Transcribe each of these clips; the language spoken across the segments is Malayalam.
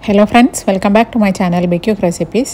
hello friends welcome back to my channel ബിക്യൂക്ക് റെസിപ്പീസ്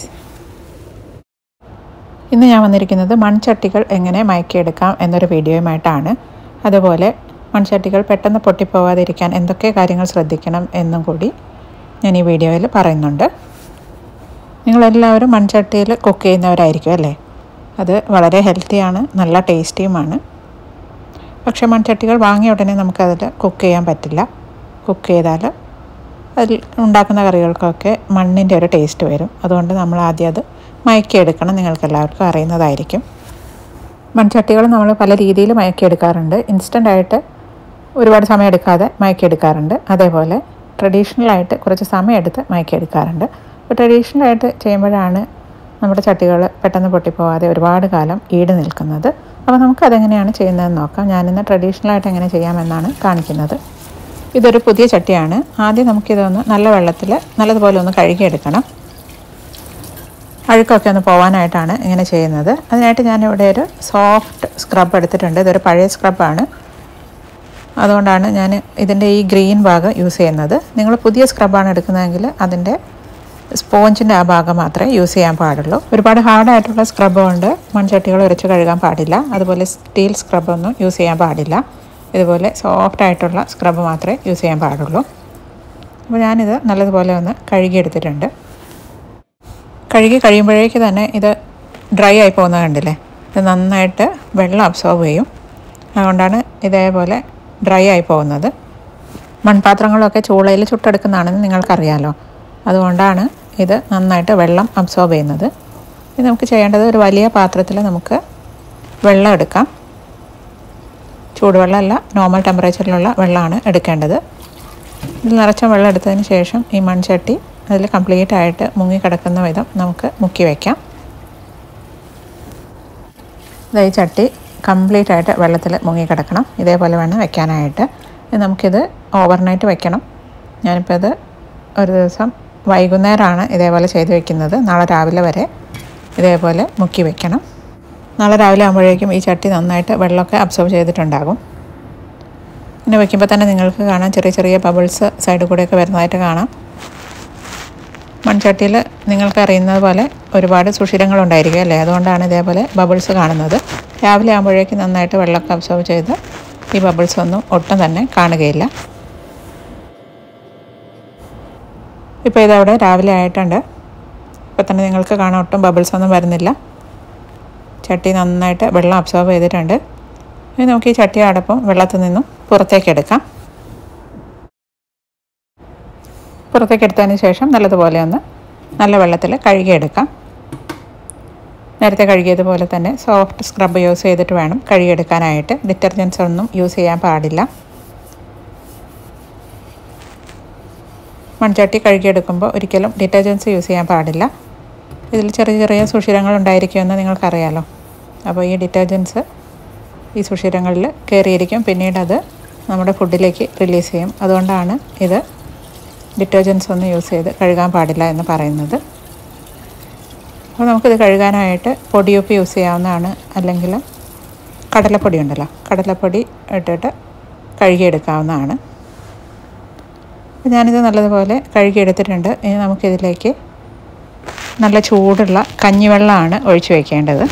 ഇന്ന് ഞാൻ വന്നിരിക്കുന്നത് മൺചട്ടികൾ എങ്ങനെ മയക്കിയെടുക്കാം എന്നൊരു വീഡിയോയുമായിട്ടാണ് അതുപോലെ മൺചട്ടികൾ പെട്ടെന്ന് പൊട്ടിപ്പോവാതിരിക്കാൻ എന്തൊക്കെ കാര്യങ്ങൾ ശ്രദ്ധിക്കണം എന്നും കൂടി ഞാൻ ഈ വീഡിയോയിൽ പറയുന്നുണ്ട് നിങ്ങളെല്ലാവരും മൺചട്ടിയിൽ കുക്ക് ചെയ്യുന്നവരായിരിക്കും അല്ലേ അത് വളരെ ഹെൽത്തിയാണ് നല്ല ടേസ്റ്റിയുമാണ് പക്ഷേ മൺചട്ടികൾ വാങ്ങിയ ഉടനെ നമുക്കതിൽ കുക്ക് ചെയ്യാൻ പറ്റില്ല കുക്ക് ചെയ്താൽ അതിൽ ഉണ്ടാക്കുന്ന കറികൾക്കൊക്കെ മണ്ണിൻ്റെ ഒരു ടേസ്റ്റ് വരും അതുകൊണ്ട് നമ്മൾ ആദ്യം അത് മയക്കിയെടുക്കണം നിങ്ങൾക്ക് എല്ലാവർക്കും അറിയുന്നതായിരിക്കും മൺചട്ടികൾ നമ്മൾ പല രീതിയിൽ മയക്കിയെടുക്കാറുണ്ട് ഇൻസ്റ്റൻ്റ് ആയിട്ട് ഒരുപാട് സമയം എടുക്കാതെ മയക്കിയെടുക്കാറുണ്ട് അതേപോലെ ട്രഡീഷണലായിട്ട് കുറച്ച് സമയം എടുത്ത് മയക്കിയെടുക്കാറുണ്ട് അപ്പോൾ ട്രഡീഷണലായിട്ട് ചെയ്യുമ്പോഴാണ് നമ്മുടെ ചട്ടികൾ പെട്ടെന്ന് പൊട്ടിപ്പോവാതെ ഒരുപാട് കാലം ഈട് നിൽക്കുന്നത് അപ്പോൾ നമുക്കതെങ്ങനെയാണ് ചെയ്യുന്നതെന്ന് നോക്കാം ഞാനിന്ന് ട്രഡീഷണലായിട്ട് എങ്ങനെ ചെയ്യാമെന്നാണ് കാണിക്കുന്നത് ഇതൊരു പുതിയ ചട്ടിയാണ് ആദ്യം നമുക്കിതൊന്ന് നല്ല വെള്ളത്തിൽ നല്ലതുപോലെ ഒന്ന് കഴുകിയെടുക്കണം അഴുക്കൊക്കെ ഒന്ന് പോകാനായിട്ടാണ് ഇങ്ങനെ ചെയ്യുന്നത് അതിനായിട്ട് ഞാനിവിടെ ഒരു സോഫ്റ്റ് സ്ക്രബ് എടുത്തിട്ടുണ്ട് ഇതൊരു പഴയ സ്ക്രബാണ് അതുകൊണ്ടാണ് ഞാൻ ഇതിൻ്റെ ഈ ഗ്രീൻ ഭാഗം യൂസ് ചെയ്യുന്നത് നിങ്ങൾ പുതിയ സ്ക്രബാണ് എടുക്കുന്നതെങ്കിൽ അതിൻ്റെ സ്പോഞ്ചിൻ്റെ ആ ഭാഗം മാത്രമേ യൂസ് ചെയ്യാൻ പാടുള്ളൂ ഒരുപാട് ഹാർഡായിട്ടുള്ള സ്ക്രബ് കൊണ്ട് മൺചട്ടികൾ ഉരച്ച് കഴുകാൻ പാടില്ല അതുപോലെ സ്റ്റീൽ സ്ക്രബൊന്നും യൂസ് ചെയ്യാൻ പാടില്ല ഇതുപോലെ സോഫ്റ്റ് ആയിട്ടുള്ള സ്ക്രബ് മാത്രമേ യൂസ് ചെയ്യാൻ പാടുള്ളൂ അപ്പോൾ ഞാനിത് നല്ലതുപോലെ ഒന്ന് കഴുകിയെടുത്തിട്ടുണ്ട് കഴുകി കഴിയുമ്പോഴേക്ക് തന്നെ ഇത് ഡ്രൈ ആയി പോകുന്നത് കണ്ടില്ലേ ഇത് നന്നായിട്ട് വെള്ളം അബ്സോർബ് ചെയ്യും അതുകൊണ്ടാണ് ഇതേപോലെ ഡ്രൈ ആയി പോകുന്നത് മൺപാത്രങ്ങളൊക്കെ ചൂളയിൽ ചുട്ടെടുക്കുന്നതാണെന്ന് നിങ്ങൾക്കറിയാലോ അതുകൊണ്ടാണ് ഇത് നന്നായിട്ട് വെള്ളം അബ്സോർബ് ചെയ്യുന്നത് ഇത് നമുക്ക് ചെയ്യേണ്ടത് ഒരു വലിയ പാത്രത്തിൽ നമുക്ക് വെള്ളം എടുക്കാം ചൂടുവെള്ളമല്ല നോർമൽ ടെമ്പറേച്ചറിലുള്ള വെള്ളമാണ് എടുക്കേണ്ടത് ഇതിൽ നിറച്ച വെള്ളം എടുത്തതിന് ശേഷം ഈ മൺചട്ടി അതിൽ കംപ്ലീറ്റ് ആയിട്ട് മുങ്ങിക്കിടക്കുന്ന വിധം നമുക്ക് മുക്കി വയ്ക്കാം ഈ ചട്ടി കംപ്ലീറ്റ് ആയിട്ട് വെള്ളത്തിൽ മുങ്ങിക്കിടക്കണം ഇതേപോലെ വേണം വെക്കാനായിട്ട് നമുക്കിത് ഓവർനൈറ്റ് വെക്കണം ഞാനിപ്പോൾ ഇത് ഒരു ദിവസം വൈകുന്നേരമാണ് ഇതേപോലെ ചെയ്ത് വെക്കുന്നത് നാളെ രാവിലെ വരെ ഇതേപോലെ മുക്കി വെക്കണം നാളെ രാവിലെ ആകുമ്പോഴേക്കും ഈ ചട്ടി നന്നായിട്ട് വെള്ളമൊക്കെ അബ്സോർവ് ചെയ്തിട്ടുണ്ടാകും ഇങ്ങനെ വെക്കുമ്പോൾ തന്നെ നിങ്ങൾക്ക് കാണാം ചെറിയ ചെറിയ ബബിൾസ് സൈഡിൽ കൂടെയൊക്കെ വരുന്നതായിട്ട് കാണാം മൺചട്ടിയിൽ നിങ്ങൾക്ക് അറിയുന്നത് പോലെ ഒരുപാട് സുഷിരങ്ങളുണ്ടായിരിക്കും അല്ലേ അതുകൊണ്ടാണ് ഇതേപോലെ ബബിൾസ് കാണുന്നത് രാവിലെ ആകുമ്പോഴേക്കും നന്നായിട്ട് വെള്ളമൊക്കെ അബ്സോർവ് ചെയ്ത് ഈ ബബിൾസ് ഒന്നും ഒട്ടും തന്നെ കാണുകയില്ല ഇപ്പോൾ ഇതവിടെ രാവിലെ ആയിട്ടുണ്ട് ഇപ്പോൾ തന്നെ നിങ്ങൾക്ക് കാണാൻ ഒട്ടും ബബിൾസ് ഒന്നും വരുന്നില്ല ചട്ടി നന്നായിട്ട് വെള്ളം അബ്സോർബ് ചെയ്തിട്ടുണ്ട് ഇനി നമുക്ക് ഈ ചട്ടി അടപ്പം വെള്ളത്തിൽ നിന്നും പുറത്തേക്ക് എടുക്കാം പുറത്തേക്ക് എടുത്തതിന് ശേഷം നല്ലതുപോലെ ഒന്ന് നല്ല വെള്ളത്തിൽ കഴുകിയെടുക്കാം നേരത്തെ കഴുകിയതുപോലെ തന്നെ സോഫ്റ്റ് സ്ക്രബ് യൂസ് ചെയ്തിട്ട് വേണം കഴുകിയെടുക്കാനായിട്ട് ഡിറ്റർജൻസ് ഒന്നും യൂസ് ചെയ്യാൻ പാടില്ല മൺചട്ടി കഴുകിയെടുക്കുമ്പോൾ ഒരിക്കലും ഡിറ്റർജൻസ് യൂസ് ചെയ്യാൻ പാടില്ല ഇതിൽ ചെറിയ ചെറിയ സുഷിരങ്ങൾ ഉണ്ടായിരിക്കുമെന്ന് നിങ്ങൾക്കറിയാലോ അപ്പോൾ ഈ ഡിറ്റർജൻസ് ഈ സുഷിരങ്ങളിൽ കയറിയിരിക്കും പിന്നീട് അത് നമ്മുടെ ഫുഡിലേക്ക് റിലീസ് ചെയ്യും അതുകൊണ്ടാണ് ഇത് ഡിറ്റർജൻസ് ഒന്നും യൂസ് ചെയ്ത് കഴുകാൻ പാടില്ല എന്ന് പറയുന്നത് അപ്പോൾ നമുക്കിത് കഴുകാനായിട്ട് പൊടിയുപ്പ് യൂസ് ചെയ്യാവുന്നതാണ് അല്ലെങ്കിൽ കടലപ്പൊടി ഉണ്ടല്ലോ കടലപ്പൊടി ഇട്ടിട്ട് കഴുകിയെടുക്കാവുന്നതാണ് ഞാനിത് നല്ലതുപോലെ കഴുകിയെടുത്തിട്ടുണ്ട് ഇനി നമുക്കിതിലേക്ക് നല്ല ചൂടുള്ള കഞ്ഞിവെള്ളമാണ് ഒഴിച്ചു വയ്ക്കേണ്ടത്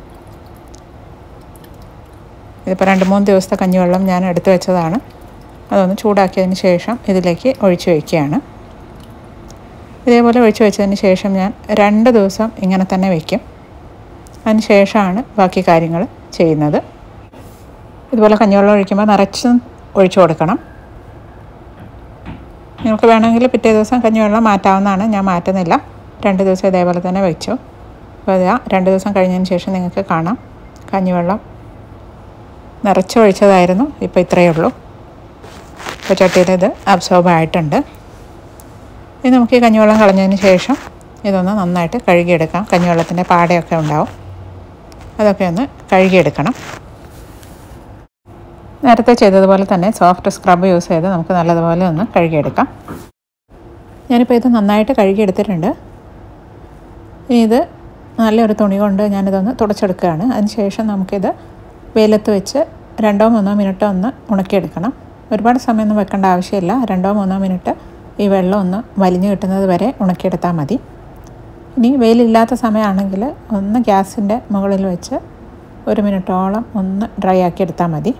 ഇതിപ്പോൾ രണ്ട് മൂന്ന് ദിവസത്തെ കഞ്ഞിവെള്ളം ഞാൻ എടുത്തു വെച്ചതാണ് അതൊന്ന് ചൂടാക്കിയതിന് ശേഷം ഇതിലേക്ക് ഒഴിച്ചു വയ്ക്കുകയാണ് ഇതേപോലെ ഒഴിച്ചു വെച്ചതിന് ശേഷം ഞാൻ രണ്ട് ദിവസം ഇങ്ങനെ തന്നെ വയ്ക്കും അതിന് ശേഷമാണ് ബാക്കി കാര്യങ്ങൾ ചെയ്യുന്നത് ഇതുപോലെ കഞ്ഞിവെള്ളം ഒഴിക്കുമ്പോൾ നിറച്ചും ഒഴിച്ചു കൊടുക്കണം നിങ്ങൾക്ക് വേണമെങ്കിൽ പിറ്റേ ദിവസം കഞ്ഞിവെള്ളം മാറ്റാവുന്നതാണ് ഞാൻ മാറ്റുന്നില്ല രണ്ട് ദിവസം ഇതേപോലെ തന്നെ വെച്ചു അപ്പോൾ ഇതാ രണ്ട് ദിവസം കഴിഞ്ഞതിന് ശേഷം നിങ്ങൾക്ക് കാണാം കഞ്ഞിവെള്ളം നിറച്ചൊഴിച്ചതായിരുന്നു ഇപ്പോൾ ഇത്രയേ ഉള്ളൂ ഇപ്പോൾ ചട്ടിയിൽ ഇത് അബ്സോർബ് ആയിട്ടുണ്ട് ഇനി നമുക്ക് ഈ കഞ്ഞിവെള്ളം കളഞ്ഞതിന് ശേഷം ഇതൊന്ന് നന്നായിട്ട് കഴുകിയെടുക്കാം കഞ്ഞിവെള്ളത്തിൻ്റെ പാടയൊക്കെ ഉണ്ടാവും അതൊക്കെ ഒന്ന് കഴുകിയെടുക്കണം നേരത്തെ ചെയ്തതുപോലെ തന്നെ സോഫ്റ്റ് സ്ക്രബ് യൂസ് ചെയ്ത് നമുക്ക് നല്ലതുപോലെ ഒന്ന് കഴുകിയെടുക്കാം ഞാനിപ്പോൾ ഇത് നന്നായിട്ട് കഴുകിയെടുത്തിട്ടുണ്ട് ഇനി ഇത് നല്ലൊരു തുണി കൊണ്ട് ഞാനിതൊന്ന് തുടച്ചെടുക്കുകയാണ് അതിനുശേഷം നമുക്കിത് വെയിലത്ത് വെച്ച് രണ്ടോ മൂന്നോ മിനിറ്റോ ഒന്ന് ഉണക്കിയെടുക്കണം ഒരുപാട് സമയമൊന്നും വെക്കേണ്ട ആവശ്യമില്ല രണ്ടോ മൂന്നോ മിനിറ്റ് ഈ വെള്ളം ഒന്ന് വലിഞ്ഞു കിട്ടുന്നത് വരെ ഉണക്കിയെടുത്താൽ മതി ഇനി വെയിലില്ലാത്ത സമയമാണെങ്കിൽ ഒന്ന് ഗ്യാസിൻ്റെ മുകളിൽ വെച്ച് ഒരു മിനിറ്റോളം ഒന്ന് ഡ്രൈ ആക്കി എടുത്താൽ മതി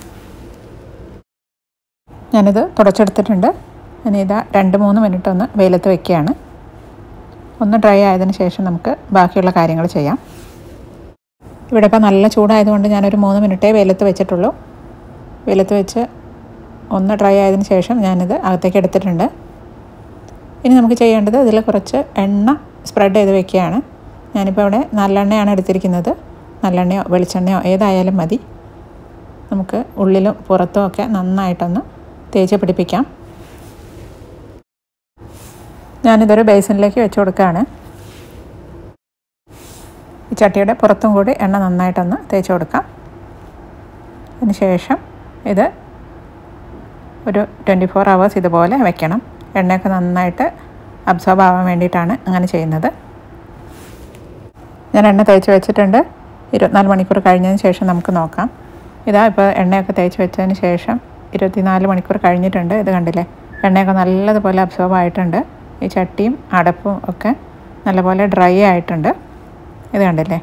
ഞാനിത് തുടച്ചെടുത്തിട്ടുണ്ട് ഇനി ഇതാ രണ്ട് മൂന്ന് മിനിറ്റ് ഒന്ന് വെയിലത്ത് വെക്കുകയാണ് ഒന്ന് ഡ്രൈ ആയതിനു ശേഷം നമുക്ക് ബാക്കിയുള്ള കാര്യങ്ങൾ ചെയ്യാം ഇവിടെ ഇപ്പോൾ നല്ല ചൂടായതുകൊണ്ട് ഞാനൊരു മൂന്ന് മിനിറ്റേ വെയിലത്ത് വെച്ചിട്ടുള്ളൂ വെയിലത്ത് വെച്ച് ഒന്ന് ഡ്രൈ ആയതിനു ശേഷം ഞാനിത് അകത്തേക്ക് എടുത്തിട്ടുണ്ട് ഇനി നമുക്ക് ചെയ്യേണ്ടത് ഇതിൽ കുറച്ച് എണ്ണ സ്പ്രെഡ് ചെയ്ത് വെക്കുകയാണ് ഞാനിപ്പോൾ ഇവിടെ നല്ലെണ്ണയാണ് എടുത്തിരിക്കുന്നത് നല്ലെണ്ണയോ വെളിച്ചെണ്ണയോ ഏതായാലും മതി നമുക്ക് ഉള്ളിലും പുറത്തും ഒക്കെ നന്നായിട്ടൊന്ന് തേച്ച് പിടിപ്പിക്കാം ഞാനിതൊരു ബേസിനിലേക്ക് വെച്ച് കൊടുക്കുകയാണ് ഈ ചട്ടിയുടെ പുറത്തും കൂടി എണ്ണ നന്നായിട്ടൊന്ന് തേച്ച് കൊടുക്കാം അതിന് ശേഷം ഇത് ഒരു ട്വൻറ്റി ഫോർ അവേഴ്സ് ഇതുപോലെ വെക്കണം എണ്ണയൊക്കെ നന്നായിട്ട് അബ്സോർബ് ആവാൻ വേണ്ടിയിട്ടാണ് അങ്ങനെ ചെയ്യുന്നത് ഞാൻ എണ്ണ തേച്ച് വെച്ചിട്ടുണ്ട് ഇരുപത്തിനാല് മണിക്കൂർ കഴിഞ്ഞതിന് ശേഷം നമുക്ക് നോക്കാം ഇതാ ഇപ്പോൾ എണ്ണയൊക്കെ തേച്ച് വെച്ചതിന് ശേഷം ഇരുപത്തിനാല് മണിക്കൂർ കഴിഞ്ഞിട്ടുണ്ട് ഇത് കണ്ടില്ലേ എണ്ണയൊക്കെ നല്ലതുപോലെ അബ്സോർബ് ആയിട്ടുണ്ട് ഈ ചട്ടിയും അടപ്പും ഒക്കെ നല്ലപോലെ ഡ്രൈ ആയിട്ടുണ്ട് ഇത് കണ്ടില്ലേ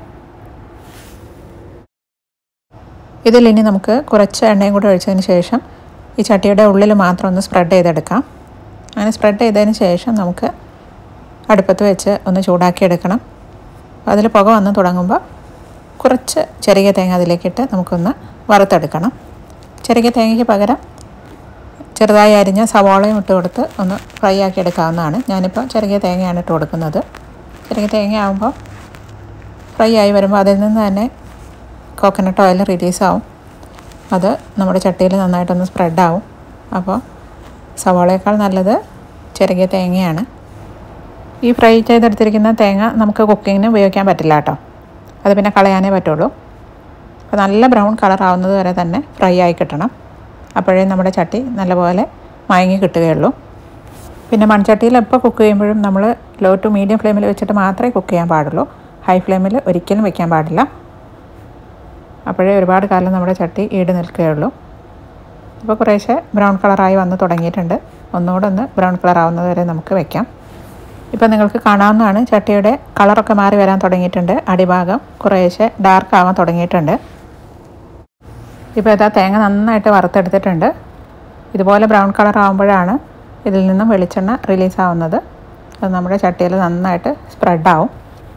ഇതിലിനി നമുക്ക് കുറച്ച് എണ്ണയും കൂടെ ഒഴിച്ചതിന് ശേഷം ഈ ചട്ടിയുടെ ഉള്ളിൽ മാത്രം ഒന്ന് സ്പ്രെഡ് ചെയ്തെടുക്കാം അങ്ങനെ സ്പ്രെഡ് ചെയ്തതിന് ശേഷം നമുക്ക് അടുപ്പത്ത് വെച്ച് ഒന്ന് ചൂടാക്കി എടുക്കണം അതിൽ പുക വന്ന് തുടങ്ങുമ്പോൾ കുറച്ച് ചെറിയ തേങ്ങ അതിലേക്കിട്ട് നമുക്കൊന്ന് വറുത്തെടുക്കണം ചെറിയ തേങ്ങയ്ക്ക് പകരം ചെറുതായി അരിഞ്ഞ സവാളയും ഇട്ട് കൊടുത്ത് ഒന്ന് ഫ്രൈ ആക്കി എടുക്കാവുന്നതാണ് ഞാനിപ്പോൾ ചെറിയ തേങ്ങയാണ് ഇട്ട് കൊടുക്കുന്നത് ചെറിയ തേങ്ങ ആകുമ്പോൾ ഫ്രൈ ആയി വരുമ്പോൾ അതിൽ നിന്ന് തന്നെ കോക്കനട്ട് ഓയിൽ റിലീസാവും അത് നമ്മുടെ ചട്ടിയിൽ നന്നായിട്ടൊന്ന് സ്പ്രെഡാവും അപ്പോൾ സവാളയേക്കാൾ നല്ലത് ചെറിയ തേങ്ങയാണ് ഈ ഫ്രൈ ചെയ്തെടുത്തിരിക്കുന്ന തേങ്ങ നമുക്ക് കുക്കിങ്ങിന് ഉപയോഗിക്കാൻ പറ്റില്ല കേട്ടോ അത് പിന്നെ കളയാനേ പറ്റുള്ളൂ അപ്പോൾ നല്ല ബ്രൗൺ കളർ ആവുന്നത് വരെ തന്നെ ഫ്രൈ ആയി കിട്ടണം അപ്പോഴേ നമ്മുടെ ചട്ടി നല്ലപോലെ മയങ്ങി കിട്ടുകയുള്ളൂ പിന്നെ മൺചട്ടിയിൽ എപ്പോൾ കുക്ക് ചെയ്യുമ്പോഴും നമ്മൾ ലോ ടു മീഡിയം ഫ്ലെയിമിൽ വെച്ചിട്ട് മാത്രമേ കുക്ക് ചെയ്യാൻ പാടുള്ളൂ ഹൈ ഫ്ലെയിമിൽ ഒരിക്കലും വെക്കാൻ പാടില്ല അപ്പോഴേ ഒരുപാട് കാലം നമ്മുടെ ചട്ടി ഈട് നിൽക്കുകയുള്ളൂ ഇപ്പോൾ കുറേശ്ശെ ബ്രൗൺ കളറായി വന്ന് തുടങ്ങിയിട്ടുണ്ട് ഒന്നുകൂടെ ഒന്ന് ബ്രൗൺ കളർ ആവുന്നത് വരെ നമുക്ക് വെക്കാം ഇപ്പോൾ നിങ്ങൾക്ക് കാണാവുന്നതാണ് ചട്ടിയുടെ കളറൊക്കെ മാറി വരാൻ തുടങ്ങിയിട്ടുണ്ട് അടിഭാഗം കുറേശ്ശെ ഡാർക്ക് ആവാൻ തുടങ്ങിയിട്ടുണ്ട് ഇപ്പോൾ ഇതാ തേങ്ങ നന്നായിട്ട് വറുത്തെടുത്തിട്ടുണ്ട് ഇതുപോലെ ബ്രൗൺ കളർ ആകുമ്പോഴാണ് ഇതിൽ നിന്നും വെളിച്ചെണ്ണ റിലീസ് ആവുന്നത് അത് നമ്മുടെ ചട്ടിയിൽ നന്നായിട്ട് സ്പ്രെഡാവും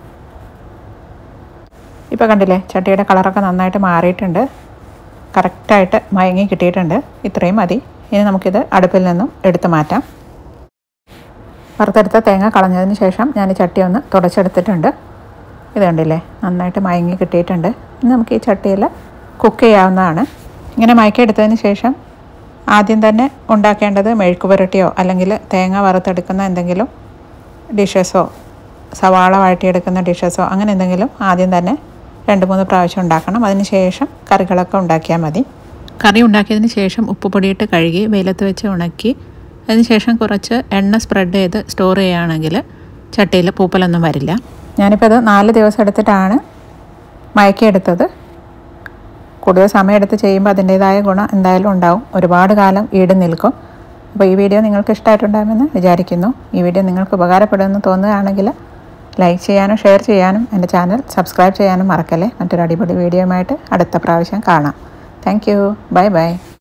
ഇപ്പോൾ കണ്ടില്ലേ ചട്ടിയുടെ കളറൊക്കെ നന്നായിട്ട് മാറിയിട്ടുണ്ട് കറക്റ്റായിട്ട് മയങ്ങി കിട്ടിയിട്ടുണ്ട് ഇത്രയും മതി ഇനി നമുക്കിത് അടുപ്പിൽ നിന്നും എടുത്തു മാറ്റാം വറുത്തെടുത്ത തേങ്ങ കളഞ്ഞതിന് ശേഷം ഞാൻ ഈ ചട്ടി ഒന്ന് തുടച്ചെടുത്തിട്ടുണ്ട് ഇത് കണ്ടില്ലേ നന്നായിട്ട് മയങ്ങി കിട്ടിയിട്ടുണ്ട് ഇനി നമുക്ക് ഈ ചട്ടിയിൽ കുക്ക് ചെയ്യാവുന്നതാണ് ഇങ്ങനെ മയക്കിയെടുത്തതിന് ശേഷം ആദ്യം തന്നെ ഉണ്ടാക്കേണ്ടത് മെഴുക്ക് പുരട്ടിയോ അല്ലെങ്കിൽ തേങ്ങ വറുത്തെടുക്കുന്ന എന്തെങ്കിലും ഡിഷസോ സവാള വഴറ്റിയെടുക്കുന്ന ഡിഷസോ അങ്ങനെ എന്തെങ്കിലും ആദ്യം തന്നെ രണ്ട് മൂന്ന് പ്രാവശ്യം ഉണ്ടാക്കണം അതിന് ശേഷം കറികളൊക്കെ ഉണ്ടാക്കിയാൽ മതി കറി ഉണ്ടാക്കിയതിന് ശേഷം ഉപ്പുപൊടിയിട്ട് കഴുകി വെയിലത്ത് വെച്ച് ഉണക്കി അതിനുശേഷം കുറച്ച് എണ്ണ സ്പ്രെഡ് ചെയ്ത് സ്റ്റോർ ചെയ്യുകയാണെങ്കിൽ ചട്ടിയിൽ പൂപ്പലൊന്നും വരില്ല ഞാനിപ്പോൾ ഇത് നാല് ദിവസം എടുത്തിട്ടാണ് മയക്കിയെടുത്തത് കൂടുതൽ സമയമെടുത്ത് ചെയ്യുമ്പോൾ അതിൻ്റേതായ ഗുണം എന്തായാലും ഉണ്ടാവും ഒരുപാട് കാലം ഈട് നിൽക്കും അപ്പോൾ ഈ വീഡിയോ നിങ്ങൾക്ക് ഇഷ്ടമായിട്ടുണ്ടാകുമെന്ന് വിചാരിക്കുന്നു ഈ വീഡിയോ നിങ്ങൾക്ക് ഉപകാരപ്പെടുമെന്ന് തോന്നുകയാണെങ്കിൽ ലൈക്ക് ചെയ്യാനും ഷെയർ ചെയ്യാനും എൻ്റെ ചാനൽ സബ്സ്ക്രൈബ് ചെയ്യാനും മറക്കല്ലേ മറ്റൊരു അടിപൊളി വീഡിയോയുമായിട്ട് അടുത്ത പ്രാവശ്യം കാണാം താങ്ക് യു ബൈ ബൈ